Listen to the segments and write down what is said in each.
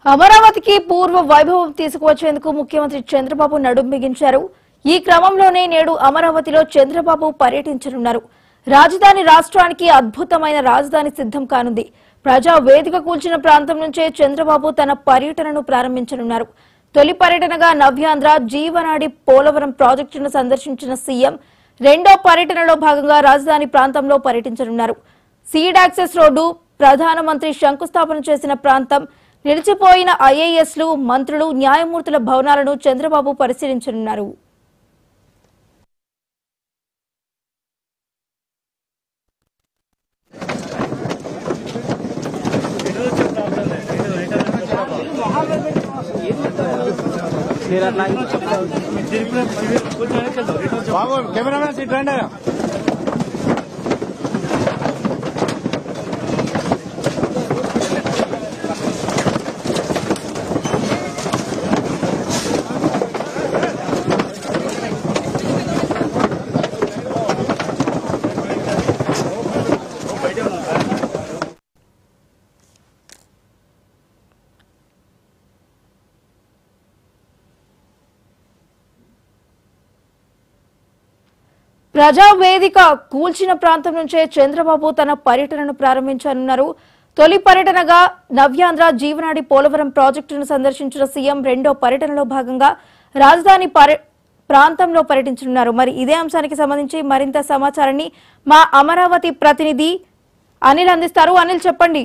అమరావతికి పూర్వ వైభవం తీసుకువచ్చేందుకు ముఖ్యమంత్రి చంద్రబాబు నడుం బిగించారు ఈ క్రమంలోనే నేడు అమరావతిలో చంద్రబాబు పర్యటించనున్నారు రాజధాని రాష్ట్రానికి అద్భుతమైన రాజధాని సిద్ధం కానుంది ప్రజా వేదిక కూల్చిన ప్రాంతం నుంచే చంద్రబాబు తన పర్యటనను ప్రారంభించనున్నారు తొలి పర్యటనగా నవ్యాంధ్ర జీవనాడి పోలవరం ప్రాజెక్టును సందర్శించిన సీఎం రెండో పర్యటనలో భాగంగా రాజధాని ప్రాంతంలో పర్యటించనున్నారు సీడ్ యాక్సెస్ రోడ్డు ప్రధానమంత్రి శంకుస్థాపన చేసిన ప్రాంతం నిలిచిపోయిన ఐఏఎస్లు మంత్రులు న్యాయమూర్తుల భవనాలను చంద్రబాబు పరిశీలించనున్నారు బాబు కెమెరామెన్ సీట్ రండి ప్రజా వేదిక కూల్చిన ప్రాంతం నుంచే చంద్రబాబు తన పర్యటనను ప్రారంభించనున్నారు తొలి పర్యటనగా నవ్యాంధ్ర జీవనాడి పోలవరం ప్రాజెక్టును సందర్శించిన సీఎం రెండో పర్యటనలో భాగంగా రాజధాని పర్య- ప్రాంతంలో పర్యటించనున్నారు మరి ఇదే అంశానికి సంబంధించి మరింత సమాచారాన్ని మా అమరావతి ప్రతినిధి అనిల్ అందిస్తారు అనిల్ చెప్పండి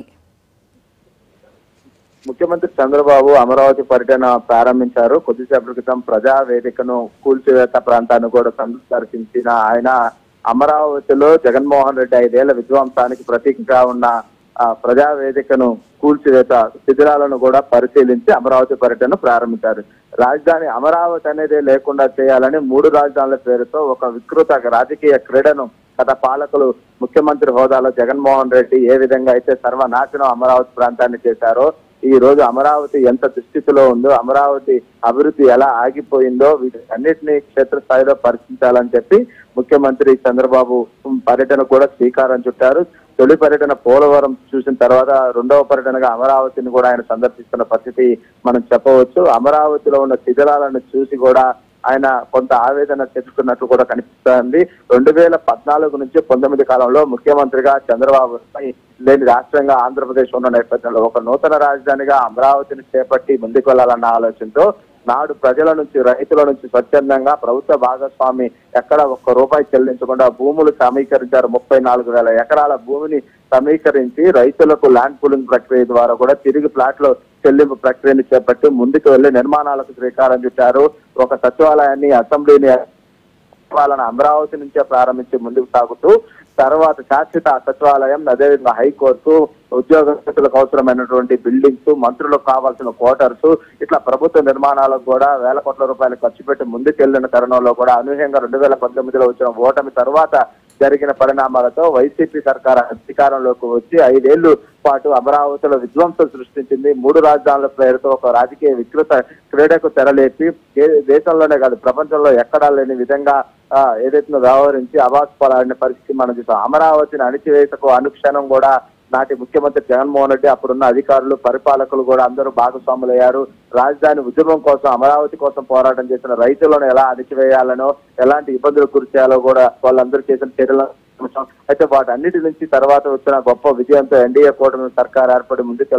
ముఖ్యమంత్రి చంద్రబాబు అమరావతి పర్యటన ప్రారంభించారు కొద్దిసేపటి క్రితం ప్రజా వేదికను కూల్చివేత ప్రాంతాన్ని కూడా సందర్శించిన ఆయన అమరావతిలో జగన్మోహన్ రెడ్డి ఐదేళ్ల విధ్వంసానికి ప్రతీకగా ఉన్న ఆ, ప్రజా వేదికను కూల్చివేత శిథిరాలను కూడా పరిశీలించి అమరావతి పర్యటన ప్రారంభించారు రాజధాని అమరావతి అనేది లేకుండా చేయాలని మూడు రాజధానుల పేరుతో ఒక వికృత రాజకీయ క్రీడను గత పాలకులు ముఖ్యమంత్రి హోదాలో జగన్మోహన్ రెడ్డి ఏ విధంగా అయితే సర్వనాశనం అమరావతి ప్రాంతాన్ని చేశారో ఈ రోజు అమరావతి ఎంత దుస్థితిలో ఉందో అమరావతి అభివృద్ధి ఎలా ఆగిపోయిందో వీటన్నిటిని క్షేత్రస్థాయిలో పరిశీలించాలని చెప్పి ముఖ్యమంత్రి చంద్రబాబు పర్యటన కూడా శ్రీకారం చుట్టారు తొలి పర్యటన పోలవరం చూసిన తర్వాత రెండవ పర్యటనగా అమరావతిని కూడా ఆయన సందర్శిస్తున్న పరిస్థితి మనం చెప్పవచ్చు అమరావతిలో ఉన్న శిథిలాలను చూసి కూడా ఆయన కొంత ఆవేదన చెందుతున్నట్టు కూడా కనిపిస్తోంది రెండు వేల పద్నాలుగు నుంచి పంతొమ్మిది కాలంలో ముఖ్యమంత్రిగా చంద్రబాబు లేని రాష్ట్రంగా ఆంధ్రప్రదేశ్ ఉన్న నేపథ్యంలో ఒక నూతన రాజధానిగా అమరావతిని చేపట్టి ముందుకు వెళ్లాలన్న ఆలోచనతో నాడు ప్రజల నుంచి రైతుల నుంచి స్వచ్ఛందంగా ప్రభుత్వ భాగస్వామి ఎక్కడ ఒక్క రూపాయి చెల్లించకుండా భూములు సమీకరించారు ముప్పై నాలుగు వేల ఎకరాల భూమిని సమీకరించి రైతులకు ల్యాండ్ పూలింగ్ ప్రక్రియ ద్వారా కూడా తిరిగి ప్లాట్లు చెల్లింపు ప్రక్రియను చేపట్టి ముందుకు వెళ్లి నిర్మాణాలకు శ్రీకారం చుట్టారు ఒక సచివాలయాన్ని అసెంబ్లీని వాళ్ళని అమరావతి నుంచే ప్రారంభించి ముందుకు సాగుతూ తర్వాత శాశ్వత సచివాలయం అదేవిధంగా హైకోర్టు ఉద్యోగస్తులకు అవసరమైనటువంటి బిల్డింగ్స్ మంత్రులకు కావాల్సిన క్వార్టర్స్ ఇట్లా ప్రభుత్వ నిర్మాణాలకు కూడా వేల కోట్ల రూపాయలు ఖర్చు పెట్టి ముందుకెళ్లిన తరుణంలో కూడా అనూహ్యంగా రెండు వేల పంతొమ్మిదిలో వచ్చిన ఓటమి తర్వాత జరిగిన పరిణామాలతో వైసీపీ సర్కార్ అధికారంలోకి వచ్చి ఐదేళ్లు పాటు అమరావతిలో విధ్వంసం సృష్టించింది మూడు రాజధానుల పేరుతో ఒక రాజకీయ వికృత క్రీడకు తెరలేపి దే- దేశంలోనే కాదు ప్రపంచంలో ఎక్కడా లేని విధంగా ఆ, ఏదైతే వ్యవహరించి అవాస్ పలాడిన పరిస్థితి మనం చూసాం అమరావతిని అణిచివేతకు అనుక్షణం కూడా నాటి ముఖ్యమంత్రి జగన్మోహన్ రెడ్డి అప్పుడున్న అధికారులు పరిపాలకులు కూడా అందరూ భాగస్వాములయ్యారు రాజధాని ఉద్యమం కోసం అమరావతి కోసం పోరాటం చేసిన రైతులను ఎలా అణిచివేయాలనో ఎలాంటి ఇబ్బందులకు గురి చేయాలో కూడా వాళ్ళందరూ చేసిన చర్యలను చూసాం. అయితే వాటన్నిటి నుంచి తర్వాత వచ్చిన గొప్ప విజయంతో ఎన్డీఏ కూటమి సర్కార్ ఏర్పడి ముందుకు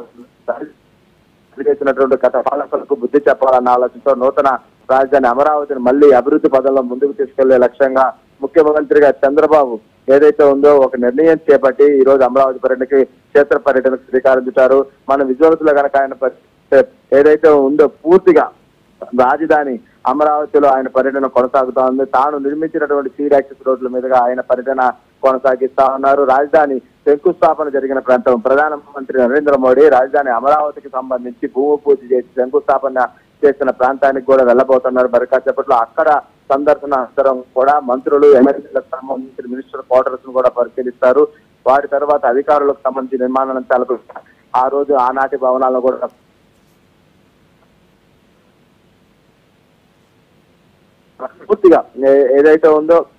చేసినటువంటి గత పాలకులకు బుద్ధి చెప్పాలన్న ఆలోచనతో నూతన రాజధాని అమరావతిని మళ్ళీ అభివృద్ధి పదంలో ముందుకు తీసుకెళ్లే లక్ష్యంగా ముఖ్యమంత్రిగా చంద్రబాబు ఏదైతే ఉందో ఒక నిర్ణయం చేపట్టి ఈ రోజు అమరావతి పర్యటనకి క్షేత్ర పర్యటనకు శ్రీకారం చుట్టారు మన విజువల్స్లో కనుక ఆయన పరి- ఏదైతే ఉందో పూర్తిగా రాజధాని అమరావతిలో ఆయన పర్యటన కొనసాగుతా ఉంది తాను నిర్మించినటువంటి సీ యాక్సెస్ రోడ్ల మీదుగా ఆయన పర్యటన కొనసాగిస్తా ఉన్నారు రాజధాని శంకుస్థాపన జరిగిన ప్రాంతం ప్రధానమంత్రి నరేంద్ర మోడీ రాజధాని అమరావతికి సంబంధించి భూమి పూజ చేసి శంకుస్థాపన చేసిన ప్రాంతానికి కూడా వెళ్ళబోతున్నారు మరి కాసేపట్లో అక్కడ సందర్శన అనంతరం కూడా మంత్రులు ఎమ్మెల్యేలకు సంబంధించిన మినిస్టర్ క్వార్టర్స్ ను కూడా పరిశీలిస్తారు వారి తర్వాత అధికారులకు సంబంధించిన నిర్మాణాలను తలపు ఆ రోజు ఆనాటి భవనాలను కూడా పూర్తిగా ఏ- ఏదైతే ఉందో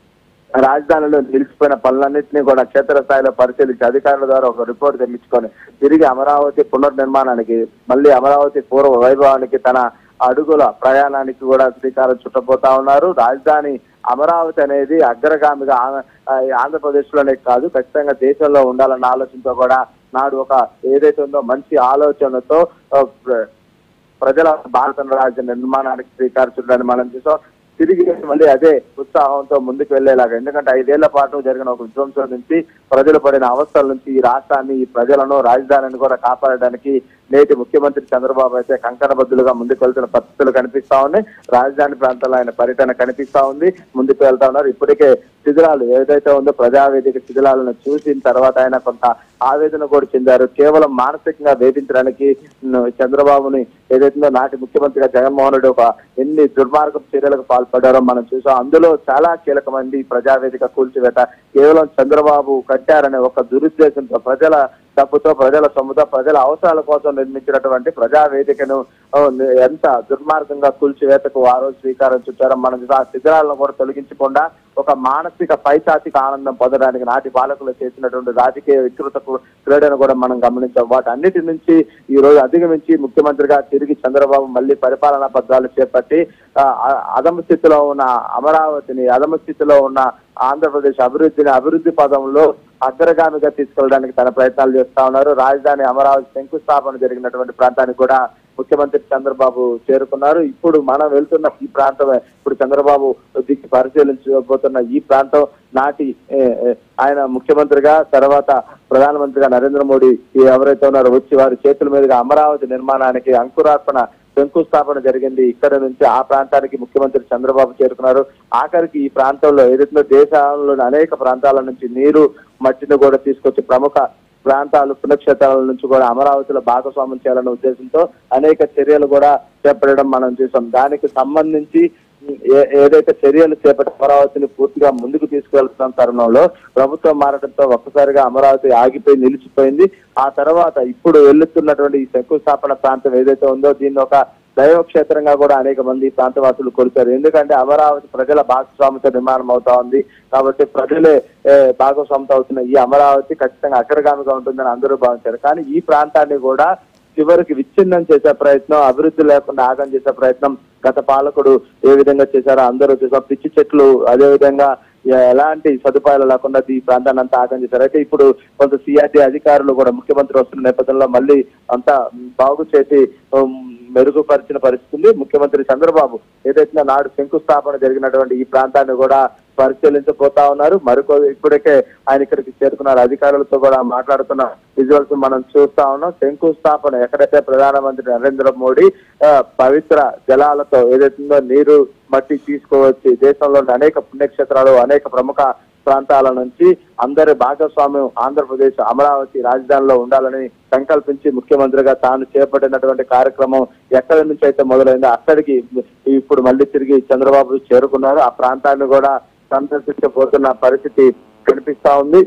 రాజధానిలో నిలిచిపోయిన పనులన్నింటినీ కూడా క్షేత్రస్థాయిలో పరిశీలించి అధికారుల ద్వారా ఒక రిపోర్ట్ తెప్పించుకొని తిరిగి అమరావతి పునర్నిర్మాణానికి మళ్ళీ అమరావతి పూర్వ వైభవానికి తన అడుగుల ప్రయాణానికి కూడా శ్రీకారం చుట్టబోతా ఉన్నారు రాజధాని అమరావతి అనేది అగ్రగామిగా ఆ- ఆ ఆంధ్రప్రదేశ్ లోనే కాదు ఖచ్చితంగా దేశంలో ఉండాలన్న ఆలోచనతో కూడా నాడు ఒక ఏదైతే ఉందో మంచి ఆలోచనతో ఆ, ప్ర- ప్రజల భారత రాజ్య నిర్మాణానికి శ్రీకారం చుట్టాలని మనం చూసాం తిరిగి మళ్ళీ అదే ఉత్సాహంతో ముందుకు వెళ్లేలాగా ఎందుకంటే ఐదేళ్ల పాటు జరిగిన ఒక విధ్వంసం నుంచి ప్రజలు పడిన అవస్థల నుంచి ఈ రాష్ట్రాన్ని ఈ ప్రజలను రాజధానిని కూడా కాపాడడానికి నేటి ముఖ్యమంత్రి చంద్రబాబు అయితే కంకణబద్దులుగా ముందుకు వెళ్తున్న పరిస్థితులు కనిపిస్తా ఉన్నాయి రాజధాని ప్రాంతంలో ఆయన పర్యటన కనిపిస్తా ఉంది ముందుకు వెళ్తా ఉన్నారు ఇప్పటికే శిథిలాలు ఏదైతే ఉందో ప్రజావేదిక శిథిలాలను చూసిన తర్వాత ఆయన కొంత ఆవేదన కూడా చెందారు కేవలం మానసికంగా వేధించడానికి ఉమ్, చంద్రబాబుని ఏదైతుందో నాటి ముఖ్యమంత్రిగా జగన్మోహన్ రెడ్డి ఒక ఎన్ని దుర్మార్గపు చర్యలకు పాల్పడారో మనం చూసాం అందులో చాలా కీలకమంది ఈ ప్రజావేదిక కూల్చివేత కేవలం చంద్రబాబు కట్టారనే ఒక దురుద్దేశంతో ప్రజల డబ్బుతో ప్రజల సొమ్ముతో ప్రజల అవసరాల కోసం నిర్మించినటువంటి ప్రజావేదికను ఆ, ఎంత దుర్మార్గంగా కూల్చివేతకు ఆ రోజు శ్రీకారం చుట్టారో మనం చూసాం. ఆ శిథిరాలను కూడా తొలగించకుండా ఒక మానసిక పైశాచిక ఆనందం పొందడానికి నాటి పాలకులు చేసినటువంటి రాజకీయ వికృత క్రీడను కూడా మనం గమనించాం వాటన్నిటి నుంచి ఈ రోజు అధిగమించి ముఖ్యమంత్రిగా తిరిగి చంద్రబాబు మళ్ళీ పరిపాలనా పత్రాలు చేపట్టి ఆ, అ- అధమ స్థితిలో ఉన్న అమరావతిని అధమ స్థితిలో ఉన్న ఆంధ్రప్రదేశ్ అభివృద్ధిని అభివృద్ధి పదంలో అగ్రగామిగా తీసుకెళ్ళడానికి తన ప్రయత్నాలు చేస్తా ఉన్నారు రాజధాని అమరావతి శంకుస్థాపన జరిగినటువంటి ప్రాంతానికి కూడా ముఖ్యమంత్రి చంద్రబాబు చేరుకున్నారు ఇప్పుడు మనం వెళ్తున్న ఈ ప్రాంతమే ఇప్పుడు చంద్రబాబు దిక్కు పరిశీలించబోతున్న ఈ ప్రాంతం నాటి ఏ, ఏ, ఆయన ముఖ్యమంత్రిగా తర్వాత ప్రధానమంత్రిగా నరేంద్ర మోడీ ఈ ఎవరైతే ఉన్నారో వచ్చి వారి చేతుల మీదుగా అమరావతి నిర్మాణానికి అంకురార్పణ శంకుస్థాపన జరిగింది ఇక్కడ నుంచి ఆ ప్రాంతానికి ముఖ్యమంత్రి చంద్రబాబు చేరుకున్నారు ఆఖరికి ఈ ప్రాంతంలో ఏదైతే దేశంలోని అనేక ప్రాంతాల నుంచి నీరు మట్టిని కూడా తీసుకొచ్చి ప్రముఖ ప్రాంతాలు పుణ్యక్షేత్రాల నుంచి కూడా అమరావతిలో భాగస్వామ్యం చేయాలనే ఉద్దేశంతో అనేక చర్యలు కూడా చేపట్టడం మనం చూసాం దానికి సంబంధించి ఏ- ఏదైతే చర్యలు చేపట్టి అమరావతిని పూర్తిగా ముందుకు తీసుకువెళ్తున్న తరుణంలో ప్రభుత్వం మారడంతో ఒక్కసారిగా అమరావతి ఆగిపోయి నిలిచిపోయింది ఆ తర్వాత ఇప్పుడు వెళ్తున్నటువంటి ఈ శంకుస్థాపన ప్రాంతం ఏదైతే ఉందో దీన్ని ఒక దైవ క్షేత్రంగా కూడా అనేక మంది ఈ ప్రాంతవాసులు కొలిచారు ఎందుకంటే అమరావతి ప్రజల భాగస్వామితో నిర్మాణం అవుతా ఉంది కాబట్టి ప్రజలే ఏ, భాగస్వామితో అవుతున్న ఈ అమరావతి ఖచ్చితంగా అగ్రగామిగా ఉంటుందని అందరూ భావించారు కానీ ఈ ప్రాంతాన్ని కూడా చివరికి విచ్ఛిన్నం చేసే ప్రయత్నం అభివృద్ధి లేకుండా ఆగం చేసే ప్రయత్నం గత పాలకుడు ఏ విధంగా చేశారో అందరూ చూసాం పిచ్చి చెట్లు అదే విధంగా ఎ- ఎలాంటి సదుపాయాలు లేకుండా ఈ ప్రాంతాన్ని అంతా ఆగం చేశారు అయితే ఇప్పుడు కొంత సిఆర్టీ అధికారులు కూడా ముఖ్యమంత్రి వస్తున్న నేపథ్యంలో మళ్ళీ అంతా బాగు చేసి ఉమ్, మెరుగుపరిచిన పరిస్థితి ఉంది ముఖ్యమంత్రి చంద్రబాబు ఏదైతే నాడు శంకుస్థాపన జరిగినటువంటి ఈ ప్రాంతాన్ని కూడా పరిశీలించబోతా ఉన్నారు మరికొ ఇప్పటికే ఆయన ఇక్కడికి చేరుకున్నారు అధికారులతో కూడా మాట్లాడుతున్న విజువల్స్ మనం చూస్తా ఉన్నాం శంకుస్థాపన ఎక్కడైతే ప్రధానమంత్రి నరేంద్ర మోడీ ఆ, పవిత్ర జలాలతో ఏదైతుందో నీరు మట్టి తీసుకువచ్చి దేశంలోని అనేక పుణ్యక్షేత్రాలు అనేక ప్రముఖ ప్రాంతాల నుంచి అందరి భాగస్వామ్యం ఆంధ్రప్రదేశ్ అమరావతి రాజధానిలో ఉండాలని సంకల్పించి ముఖ్యమంత్రిగా తాను చేపట్టినటువంటి కార్యక్రమం ఎక్కడి నుంచి అయితే మొదలైందో అక్కడికి ఇప్పుడు మళ్ళీ తిరిగి చంద్రబాబు చేరుకున్నారు ఆ ప్రాంతాన్ని కూడా సందర్శించబోతున్న పరిస్థితి కనిపిస్తా ఉంది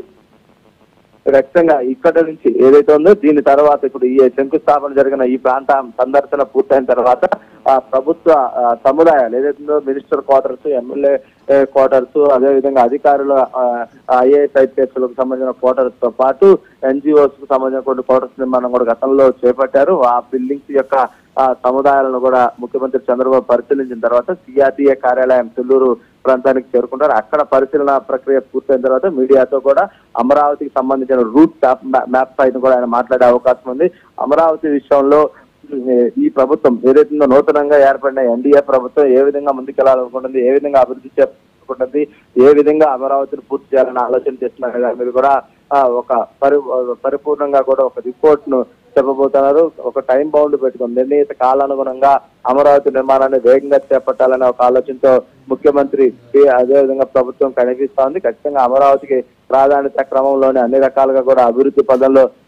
ఖచ్చితంగా ఇక్కడ నుంచి ఏదైతే ఉందో దీని తర్వాత ఇప్పుడు ఈ శంకుస్థాపన జరిగిన ఈ ప్రాంతం సందర్శన పూర్తయిన తర్వాత ఆ ప్రభుత్వ ఆ, సముదాయాలు ఏదైతే ఉందో మినిస్టర్ క్వార్టర్స్ ఎమ్మెల్యే క్వార్టర్స్ అదే విధంగా అధికారుల ఐఏఎస్ ఐపీఎస్ లకు సంబంధించిన క్వార్టర్స్ తో పాటు ఎన్జిఓస్ కు సంబంధించిన కొన్ని క్వార్టర్స్ నిర్మాణం కూడా గతంలో చేపట్టారు ఆ బిల్డింగ్స్ యొక్క ఆ సముదాయాలను కూడా ముఖ్యమంత్రి చంద్రబాబు పరిశీలించిన తర్వాత సిఆర్టీఏ కార్యాలయం చెల్లూరు ప్రాంతానికి చేరుకుంటారు అక్కడ పరిశీలన ప్రక్రియ పూర్తయిన తర్వాత మీడియాతో కూడా అమరావతికి సంబంధించిన రూట్ మ్యాప్ మ్యాప్ పైన కూడా ఆయన మాట్లాడే అవకాశం ఉంది అమరావతి విషయంలో ఉమ్, ఈ ప్రభుత్వం ఏదైతుందో నూతనంగా ఏర్పడిన ఎన్డీఏ ప్రభుత్వం ఏ విధంగా ముందుకెళ్లాలనుకుంటుంది ఏ విధంగా అభివృద్ధి చేసుకుంటుంది ఏ విధంగా అమరావతిని పూర్తి చేయాలని ఆలోచన చేస్తున్నారు దాని మీద కూడా ఆ, ఒక పరి పరిపూర్ణంగా కూడా ఒక రిపోర్ట్ ను చెప్పబోతున్నారు ఒక టైం బౌండ్ పెట్టుకుని నిర్ణీత కాలానుగుణంగా అమరావతి నిర్మాణాన్ని వేగంగా చేపట్టాలనే ఒక ఆలోచనతో ముఖ్యమంత్రి అదే విధంగా ప్రభుత్వం కనిపిస్తా ఉంది ఖచ్చితంగా అమరావతికి ప్రాధాన్యత క్రమంలోనే అన్ని రకాలుగా కూడా అభివృద్ధి పదంలో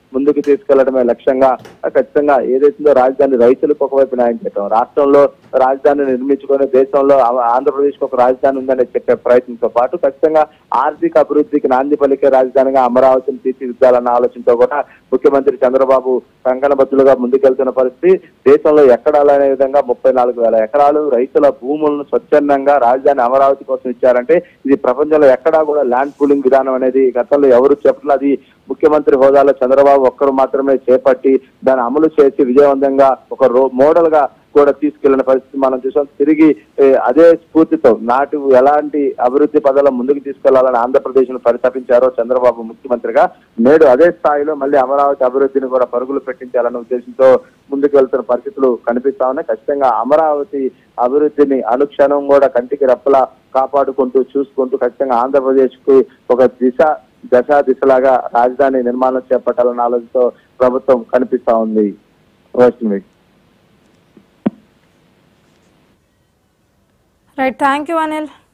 ముందుకు తీసుకెళ్లడమే లక్ష్యంగా ఖచ్చితంగా ఏదైతుందో రాజధాని రైతులకు ఒకవైపు న్యాయం చేయడం రాష్ట్రంలో రాజధాని నిర్మించుకొని దేశంలో ఆంధ్రప్రదేశ్ ఒక రాజధాని ఉందని చెప్పే ప్రయత్నంతో పాటు ఖచ్చితంగా ఆర్థిక అభివృద్ధికి నాంది పలికే రాజధానిగా అమరావతిని తీర్చిదిద్దాలన్న ఆలోచనతో కూడా ముఖ్యమంత్రి చంద్రబాబు కంకణబద్దులుగా ముందుకెళ్తున్న పరిస్థితి దేశంలో ఎక్కడా లేని విధంగా ముప్పై నాలుగు వేల ఎకరాలు రైతుల భూములను స్వచ్ఛందంగా రాజధాని అమరావతి కోసం ఇచ్చారంటే ఇది ప్రపంచంలో ఎక్కడా కూడా ల్యాండ్ పూలింగ్ విధానం అనేది గతంలో ఎవరు చెప్పలేదు అది ముఖ్యమంత్రి హోదాలో చంద్రబాబు ఒక్కరు మాత్రమే చేపట్టి దాన్ని అమలు చేసి విజయవంతంగా ఒక రో మోడల్ గా కూడా తీసుకెళ్లిన పరిస్థితి మనం చూసాం తిరిగి ఏ, అదే స్ఫూర్తితో నాటి ఎలాంటి అభివృద్ధి పదాల ముందుకు తీసుకెళ్లాలని ఆంధ్రప్రదేశ్ ను పరితపించారో చంద్రబాబు ముఖ్యమంత్రిగా నేడు అదే స్థాయిలో మళ్ళీ అమరావతి అభివృద్ధిని కూడా పరుగులు పెట్టించాలన్న ఉద్దేశంతో ముందుకు వెళ్తున్న పరిస్థితులు కనిపిస్తా ఉన్నాయి ఖచ్చితంగా అమరావతి అభివృద్ధిని అనుక్షణం కూడా కంటికి రెప్పలా కాపాడుకుంటూ చూసుకుంటూ ఖచ్చితంగా ఆంధ్రప్రదేశ్ కు ఒక దిశ దశ దిశలాగా రాజధాని నిర్మాణం చేపట్టాలన్న ఆలోచనతో ప్రభుత్వం కనిపిస్తా ఉంది Vaishnavi right thank you Anil